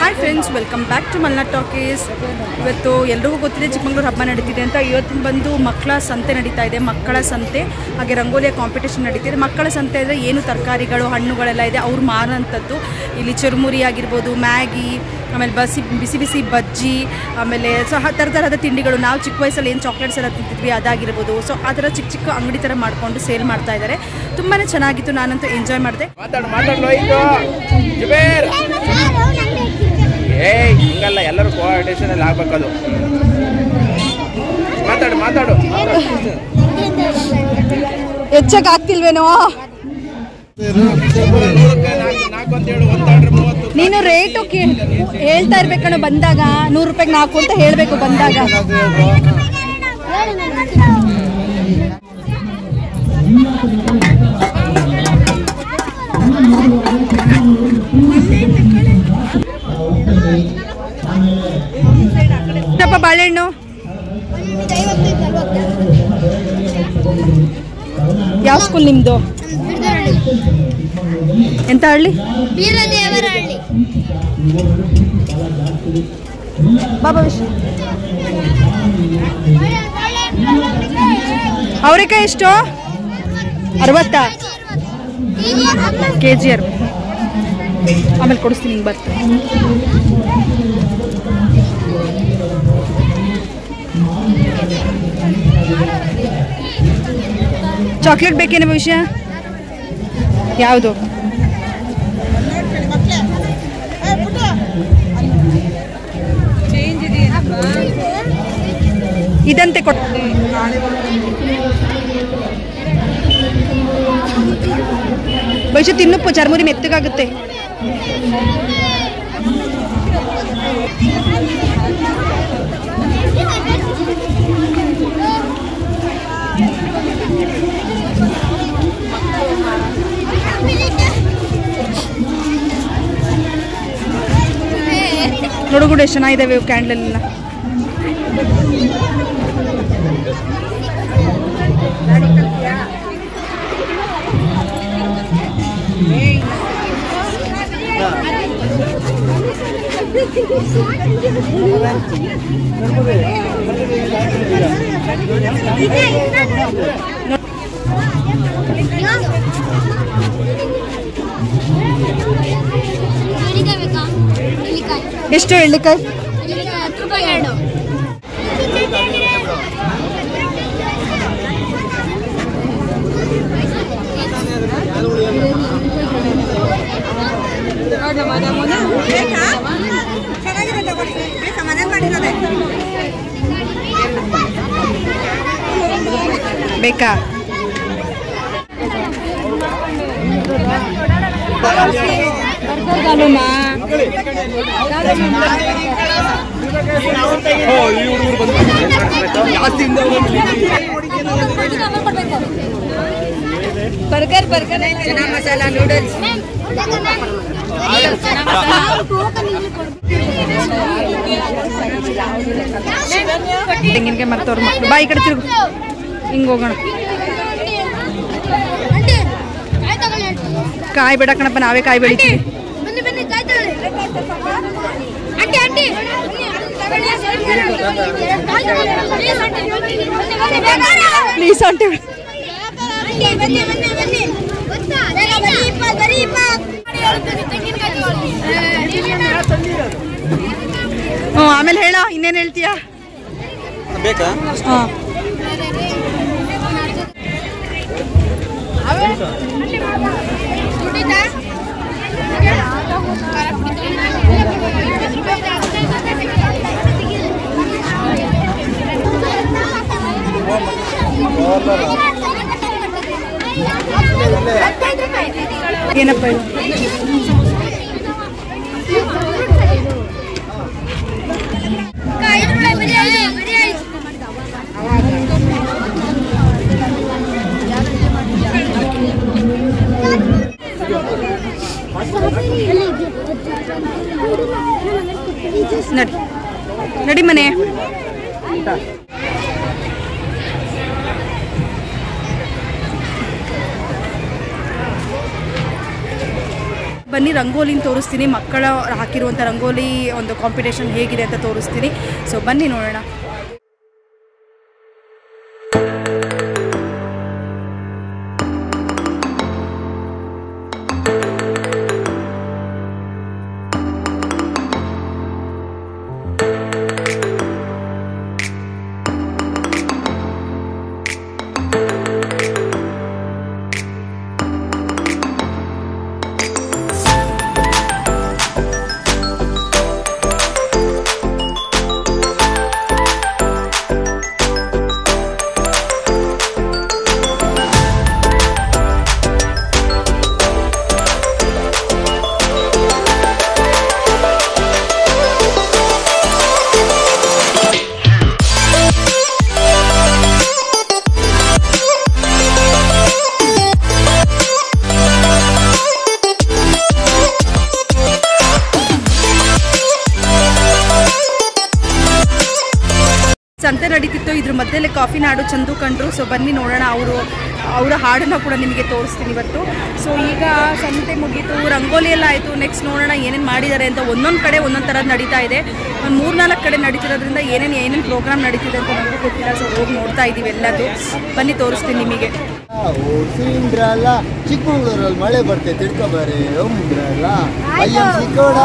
hi friends welcome back to Malnad Talkies ಇವತ್ತು ಎಲ್ರಿಗೂ ಗೊತ್ತಿದೆ ಚಿಕ್ಕಮಂಗ್ಳೂರು ಹಬ್ಬ ನಡೀತಿದೆ ಅಂತ ಇವತ್ತಿನ ಬಂದು ಮಕ್ಕಳ ಸಂತೆ ನಡೀತಾ ಇದೆ ಮಕ್ಕಳ ಸಂತೆ ಹಾಗೆ ರಂಗೋಲಿಯ ಕಾಂಪಿಟೇಷನ್ ನಡೀತಿದೆ ಮಕ್ಕಳ ಸಂತೆ ಅಂದರೆ ಏನು ತರಕಾರಿಗಳು ಹಣ್ಣುಗಳೆಲ್ಲ ಇದೆ ಅವ್ರು ಮಾರೋಂಥದ್ದು ಇಲ್ಲಿ ಚುರುಮುರಿ ಆಗಿರ್ಬೋದು ಮ್ಯಾಗಿ ಆಮೇಲೆ ಬಸಿ ಬಿಸಿ ಬಿಸಿ ಬಜ್ಜಿ ಆಮೇಲೆ ಸೊ ಥರ ಥರದ ತಿಂಡಿಗಳು ನಾವು ಚಿಕ್ಕ ವಯಸ್ಸಲ್ಲಿ ಏನು ಚಾಕ್ಲೇಟ್ಸ್ ಎಲ್ಲ ತಿಂತಿದ್ವಿ ಅದಾಗಿರ್ಬೋದು ಸೊ ಆ ಥರ ಚಿಕ್ಕ ಚಿಕ್ಕ ಅಂಗಡಿ ಥರ ಮಾಡಿಕೊಂಡು ಸೇಲ್ ಮಾಡ್ತಾ ಇದ್ದಾರೆ ತುಂಬಾ ಚೆನ್ನಾಗಿತ್ತು ನಾನಂತೂ ಎಂಜಾಯ್ ಮಾಡಿದೆ ಮಾತಾಡು ಮಾತಾಡು ಲೋಹಿತು ಜುಬೇರ್ ಏಯ್ ಹಿಂಗಲ್ಲ ಎಲ್ಲರೂ ಕೋಆರ್ಡಿನೇಷನ್ ಅಲ್ಲಿ ಆಗ್ಬೇಕದು ಮಾತಾಡು ಮಾತಾಡು ಹೆಚ್ಚಕ್ಕೆ ಆಗ್ತಿಲ್ವೇನೋ ನೂರಕ್ಕೆ ನಾಲ್ಕು ನಾಲ್ಕು ಅಂತ ಹೇಳು ಒಂದು ಆರ್ಡ್ರ್ ಮೂವತ್ತು ನೀನು ರೇಟು ಕೇ ಹೇಳ್ತಾ ಇರ್ಬೇಕಣ್ಣ ಬಂದಾಗ ನೂರು ರೂಪಾಯಿಗೆ ನಾಲ್ಕು ಅಂತ ಹೇಳಬೇಕು ಬಂದಾಗ ಏನಪ್ಪ ಬಾಳೆಹಣ್ಣು ಯಾವ ಸ್ಕೂಲ್ ನಿಮ್ಮದು ಎಂತ ಹಳ್ಳಿ ಬೀರದೇವರಹಳ್ಳಿ ಬಾಬಾ ವಿಶ್ ಅವರೆಕಾಯಿ ಎಷ್ಟು ಅರವತ್ತಾ ಕೆ ಜಿ ಅರವತ್ತು ಆಮೇಲೆ ಕೊಡಿಸ್ತೀನಿ ಹಿಂಗೆ ಬರ್ತೀನಿ ಚಾಕ್ಲೇಟ್ ಬೇಕೇನೋ ವಿಷಯ ಯಾವುದು ಇದಂತೆ ಕೊಟ್ ವೈಶು ತಿನ್ನಪ್ಪು ಚರ್ಮುರಿ ಮೆತ್ತಗಾಗುತ್ತೆ ನೋಡು ಕೂಡ ಎಷ್ಟು ಚೆನ್ನಾಗಿದ್ದಾವೆ ಕ್ಯಾಂಡಲೆಲ್ಲ ಬೇಕಾ ನೆಲ್ಲಿಕಾಯಿ ಎಷ್ಟು ಎಳ್ಳಿಕಾಯಿ ನೆಲ್ಲಿಕಾಯಿ ಹತ್ತು ರೂಪಾಯಿ ಎರಡು ಬೇಕಾ ಬರ್ಗರ್ ಬರ್ಗರ್ ಮಸಾಲ ನೂಡಲ್ಸ್ ತೆಂಗಿನಕಾಯಿ ಮರ್ತವ್ರ ಮಕ್ಕಳು ಬಾ ಈ ಕಡೆ ತಿರುಗು ಹಿಂಗೆ ಹೋಗೋಣ ಕಾಯಿ ಬೇಡ ಕಣಪ್ಪ ನಾವೇ ಕಾಯಿ ಬೆಳಿತೀವಿ ಬನ್ನಿ ಬನ್ನಿ ಕಾಯ್ ತಗೊಳ್ಳಿ ಆಂಟಿ ಆಂಟಿ ಪ್ಲೀಸ್ ಆಂಟಿ ಬನ್ನಿ ಬನ್ನಿ ಬನ್ನಿ ಬೇಗ ಬನ್ನಿ ಇಪ್ಪ ಬರೀ ಇಪ್ಪ ಹ್ಞೂ ಆಮೇಲೆ ಹೇಳ ಇನ್ನೇನು ಹೇಳ್ತೀಯಾ ಬೇಕಾ ಹಾಂ ಏನಪ್ಪ ಇದು ನಡಿ ನಡಿ ಮನೆ ಬನ್ನಿ ರಂಗೋಲಿನ ತೋರಿಸ್ತೀನಿ ಮಕ್ಕಳ ಹಾಕಿರುವಂಥ ರಂಗೋಲಿ ಒಂದು ಕಾಂಪಿಟೇಷನ್ ಹೇಗಿದೆ ಅಂತ ತೋರಿಸ್ತೀನಿ ಸೊ ಬನ್ನಿ ನೋಡೋಣ ಸಂತೆ ನಡೀತಿತ್ತು ಇದ್ರ ಮಧ್ಯೆಲ್ಲೇ ಕಾಫಿ ನಾಡು ಚಂದು ಕಂಡ್ರು ಸೊ ಬನ್ನಿ ನೋಡೋಣ ಅವರು ಅವರ ಹಾಡನ್ನು ಕೂಡ ನಿಮಗೆ ತೋರಿಸ್ತೀನಿ ಇವತ್ತು ಸೊ ಈಗ ಸಂತೆ ಮುಗೀತು ರಂಗೋಲಿ ಎಲ್ಲ ಆಯಿತು ನೆಕ್ಸ್ಟ್ ನೋಡೋಣ ಏನೇನು ಮಾಡಿದ್ದಾರೆ ಅಂತ ಒಂದೊಂದು ಕಡೆ ಒಂದೊಂದು ಥರದ್ದು ನಡೀತಾ ಇದೆ ಒಂದು ಮೂರ್ನಾಲ್ಕು ಕಡೆ ನಡೀತಿರೋದ್ರಿಂದ ಏನೇನು ಏನೇನು ಪ್ರೋಗ್ರಾಮ್ ನಡೀತಿದೆ ಅಂತ ನಮಗೂ ಗೊತ್ತಿಲ್ಲ ಸೊ ಹೋಗಿ ನೋಡ್ತಾ ಇದ್ದೀವಿ ಎಲ್ಲದು ಬನ್ನಿ ತೋರಿಸ್ತೀನಿ ನಿಮಗೆ ಸಿಂಡ್ರಲ್ಲ ಚಿಕ್ಕಮಗಳೂರಲ್ಲಿ ಮಳೆ ಬರ್ತೈತೆ ತಿಳ್ಕೊಬಾರಿ ಉಂಡ್ರಲ್ಲ ಅಯ್ಯಂ ಸಿಕ್ಕೋಡ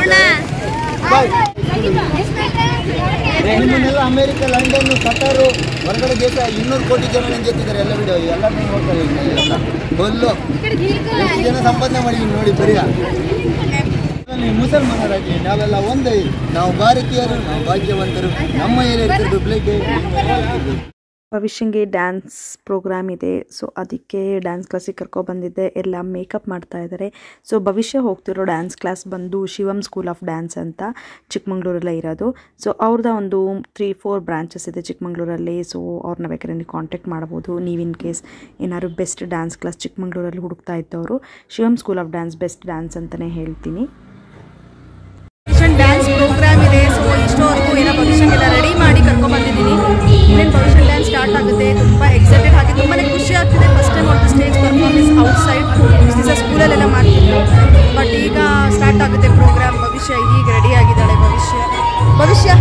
ನಿಮ್ಮನ್ನೆಲ್ಲ ಅಮೆರಿಕ ಲಂಡನ್ ಕತಾರು ಹೊರಗಡೆ ದೇಶ ಇನ್ನೂರು ಕೋಟಿ ಜನ ನನ್ನ ಜೊತೆದ್ದಾರೆ ಎಲ್ಲ ವಿಡಿಯೋ ಎಲ್ಲ ನೋಡ್ತಾರೆ ಎಲ್ಲ ಬಲ್ಲು ಎಷ್ಟು ಜನ ಸಂಪಾದನೆ ಮಾಡಿದೀವಿ ನೋಡಿ ಬರೀ ನೀವು ಮುಸಲ್ಮಾನರಾಗಿ ನಾವೆಲ್ಲ ಒಂದೇ ನಾವು ಭಾರತೀಯರು ನಾವು ಭಾಗ್ಯವಂತರು ನಮ್ಮ ಏರಿಯಾದ ಬ್ಲಡ್ ಭವಿಷ್ಯಂಗೆ ಡ್ಯಾನ್ಸ್ ಪ್ರೋಗ್ರಾಮ್ ಇದೆ ಸೊ ಅದಕ್ಕೆ ಡ್ಯಾನ್ಸ್ ಕ್ಲಾಸಿಗೆ ಕರ್ಕೊಬಂದಿದ್ದೆ ಎಲ್ಲ ಮೇಕಪ್ ಮಾಡ್ತಾ ಇದ್ದಾರೆ ಸೊ ಭವಿಷ್ಯ ಹೋಗ್ತಿರೋ ಡ್ಯಾನ್ಸ್ ಕ್ಲಾಸ್ ಬಂದು ಶಿವಮ್ ಸ್ಕೂಲ್ ಆಫ್ ಡ್ಯಾನ್ಸ್ ಅಂತ ಚಿಕ್ಕಮಂಗ್ಳೂರಲ್ಲೇ ಇರೋದು ಸೊ ಅವ್ರದ್ದು ಒಂದು ತ್ರೀ ಫೋರ್ ಬ್ರಾಂಚಸ್ ಇದೆ ಚಿಕ್ಕಮಂಗ್ಳೂರಲ್ಲಿ ಸೊ ಅವ್ರನ್ನ ಬೇಕಾದ್ರೆ ನೀವು ಕಾಂಟ್ಯಾಕ್ಟ್ ಮಾಡ್ಬೋದು ನೀವು ಇನ್ ಕೇಸ್ ಏನಾದ್ರು ಬೆಸ್ಟ್ ಡ್ಯಾನ್ಸ್ ಕ್ಲಾಸ್ ಚಿಕ್ಕಮಂಗ್ಳೂರಲ್ಲಿ ಹುಡುಕ್ತಾ ಇದ್ದವರು Shivam school of dance best dance ಅಂತಲೇ ಹೇಳ್ತೀನಿ ಡ್ಯಾನ್ಸ್ ಪ್ರೋಗ್ರಾಮ್ ಇದೆ ಸೊ ಇಷ್ಟೋವರೆಗೂ ಏನೋ ಭವಿಷ್ಯಕ್ಕೆಲ್ಲ ರೆಡಿ ಮಾಡಿ ಕರ್ಕೊಂಡ್ಬಂದಿದ್ದೀನಿ ಇನ್ನೇನು ಭವಿಷ್ಯ ಡ್ಯಾನ್ಸ್ ಸ್ಟಾರ್ಟ್ ಆಗುತ್ತೆ ತುಂಬ ಎಕ್ಸೈಟೆಡ್ ಆಗಿ ತುಂಬಾ ಖುಷಿ ಆಗ್ತಿದೆ ಫಸ್ಟ್ ಟೈಮ್ ಒಂದು ಸ್ಟೇಜ್ ಪರ್ಫಾರ್ಮೆನ್ಸ್ ಔಟ್ಸೈಡ್ ದಿವಸ ಸ್ಕೂಲಲ್ಲೆಲ್ಲ ಮಾಡ್ತಿದ್ರು ಬಟ್ ಈಗ ಸ್ಟಾರ್ಟ್ ಆಗುತ್ತೆ ಪ್ರೋಗ್ರಾಮ್ ಭವಿಷ್ಯ ಈಗ ರೆಡಿ ಆಗಿದ್ದಾಳೆ ಭವಿಷ್ಯ ಭವಿಷ್ಯ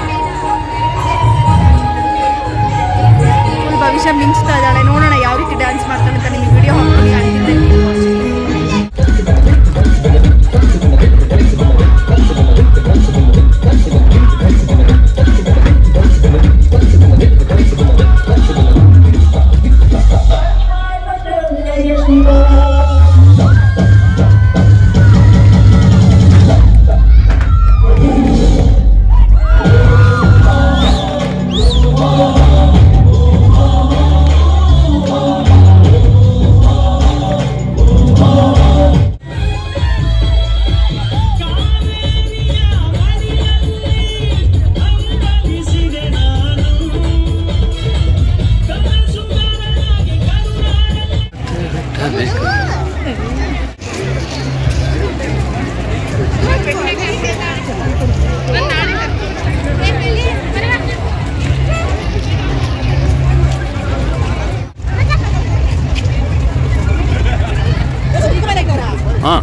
ಫುಲ್ ಭವಿಷ್ಯ ಮಿಂಚ್ತಾ ಇದ್ದಾಳೆ ನೋಡೋಣ ಯಾವ ರೀತಿ ಡ್ಯಾನ್ಸ್ ಮಾಡ್ತಾಳೆ ಅಂತ ನಿಮಗೆ ವಿಡಿಯೋ ಹಾಕ್ತೀನಿ ಅಂತಿದ್ದೆ ಹಾಂ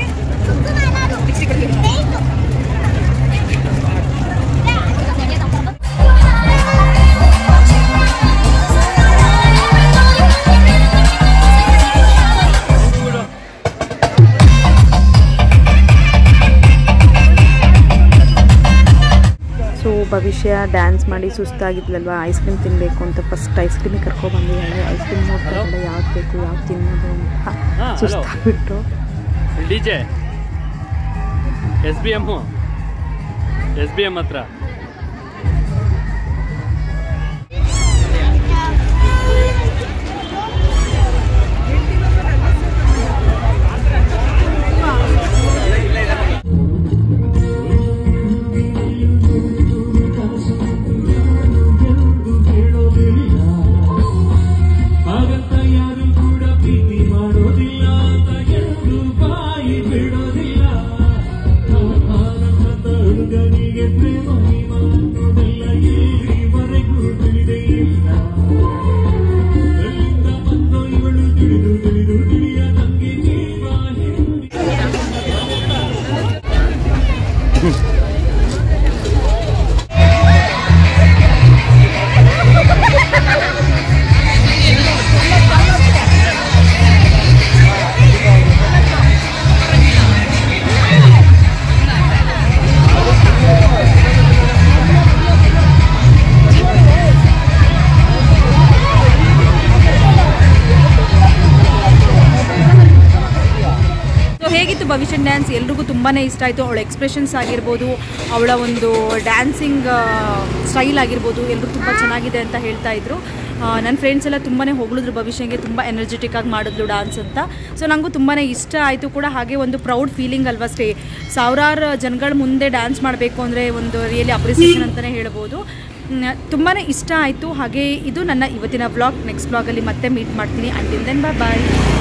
ಸೊ ಭವಿಷ್ಯ ಡ್ಯಾನ್ಸ್ ಮಾಡಿ ಸುಸ್ತಾಗಿದ್ಲಲ್ವ ಐಸ್ ಕ್ರೀಮ್ ತಿನ್ನಬೇಕು ಅಂತ ಫಸ್ಟ್ ಐಸ್ ಕ್ರೀಮಿಗೆ ಕರ್ಕೊಬಂದಿದ್ದಾಳೆ ಐಸ್ ಕ್ರೀಮ್ ನೋಡ್ತಾಳೆ ಯಾವ್ದು ಬೇಕು ಯಾವ್ದು ತಿನ್ನೋದು ಅಂತ ಸುಸ್ತಾಗ್ಬಿಟ್ಟು D J S B M S B M ಹತ್ರ ಹಾಗಂತ ಯಾರು ಕೂಡ ಪ್ರೀತಿ ಮಾಡೋದಿಲ್ಲ ಅಂತ ಎಂದು ಬಾಯಿ ಬಿಡೋದಿಲ್ಲ ಆನಂದ ಹುಡುಗನಿಗೆ ಪ್ರೇಮ ಭವಿಷ್ಯ ಡ್ಯಾನ್ಸ್ ಎಲ್ರಿಗೂ ತುಂಬಾ ಇಷ್ಟ ಆಯಿತು ಅವಳ ಎಕ್ಸ್ಪ್ರೆಷನ್ಸ್ ಆಗಿರ್ಬೋದು ಅವಳ ಒಂದು ಡ್ಯಾನ್ಸಿಂಗ್ ಸ್ಟೈಲ್ ಆಗಿರ್ಬೋದು ಎಲ್ಲರೂ ತುಂಬ ಚೆನ್ನಾಗಿದೆ ಅಂತ ಹೇಳ್ತಾ ಇದ್ರು ನನ್ನ ಫ್ರೆಂಡ್ಸ್ ಎಲ್ಲ ತುಂಬಾ ಹೊಗಳಿದ್ರು ಭವಿಷ್ಯಂಗೆ ತುಂಬ ಎನರ್ಜೆಟಿಕ್ ಆಗಿ ಮಾಡಿದ್ಲು ಡಾನ್ಸ್ ಅಂತ ಸೊ ನನಗೂ ತುಂಬಾ ಇಷ್ಟ ಆಯಿತು ಕೂಡ ಹಾಗೆ ಒಂದು ಪ್ರೌಡ್ ಫೀಲಿಂಗ್ ಅಲ್ವಾ ಸ್ಟೇ ಸಾವಿರಾರು ಜನಗಳ ಮುಂದೆ ಡ್ಯಾನ್ಸ್ ಮಾಡಬೇಕು ಅಂದರೆ ಒಂದು ರಿಯಲಿ ಅಪ್ರಿಸಿಯೇಷನ್ ಅಂತಲೇ ಹೇಳ್ಬೋದು ತುಂಬಾ ಇಷ್ಟ ಆಯಿತು ಹಾಗೆ ಇದು ನನ್ನ ಇವತ್ತಿನ ವ್ಲಾಗ್ ನೆಕ್ಸ್ಟ್ ವ್ಲಾಗಲ್ಲಿ ಮತ್ತೆ ಮೀಟ್ ಮಾಡ್ತೀನಿ ಅಂಟಿಲ್ ದೆನ್ ಬಾಯ್ ಬಾಯ್